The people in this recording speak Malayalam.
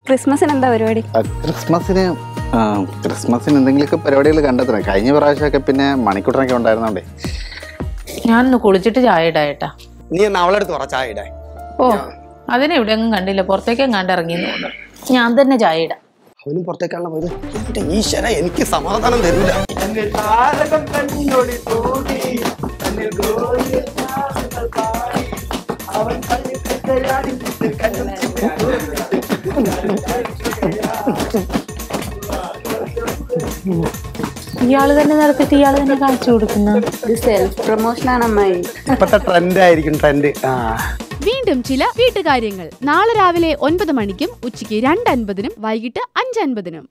ക്രിസ്മസിന് എന്താ പരിപാടി ആ, ക്രിസ്മസിന് ആ, ക്രിസ്മസിന് എന്തെങ്കിലുമൊക്കെ പരിപാടികൾ കണ്ടെത്തണം കഴിഞ്ഞ പ്രാവശ്യമൊക്കെ പിന്നെ മണിക്കൂട്ടനൊക്കെ ഉണ്ടായിരുന്നോണ്ടേ ഞാനൊന്ന് കുളിച്ചിട്ട് ചായ ഇടാ ഏട്ടാ നീ ഒന്ന് അവളെ അടുത്ത് പറ ചായ ഇടാൻ ഓ അതിനെ എവിടെയെങ്കിലും കണ്ടില്ല പുറത്തേക്കും കണ്ട് ഇറങ്ങി തോന്നുന്നു ഞാൻ തന്നെ ചായ ഇടാം അവനും പുറത്തേക്കാണല്ലോ പോയത് എന്റെ ഈശ്വര എനിക്ക് സമാധാനം തരൂല ഇയാള് തന്നെ നടത്തിട്ട് ഇയാള് തന്നെ കാണിച്ചു കൊടുക്കുന്ന ഇത് സെൽഫ് പ്രൊമോഷൻ ആണ് അമ്മായി ഇപ്പത്തെ ട്രെൻഡ് ആയിരിക്കും ട്രെൻഡ് ആ വീണ്ടും ചില വീട്ടുകാര്യങ്ങൾ നാളെ രാവിലെ ഒൻപത് മണിക്കും ഉച്ചയ്ക്ക് രണ്ട് അൻപതിനും വൈകിട്ട് അഞ്ച് അൻപതിനും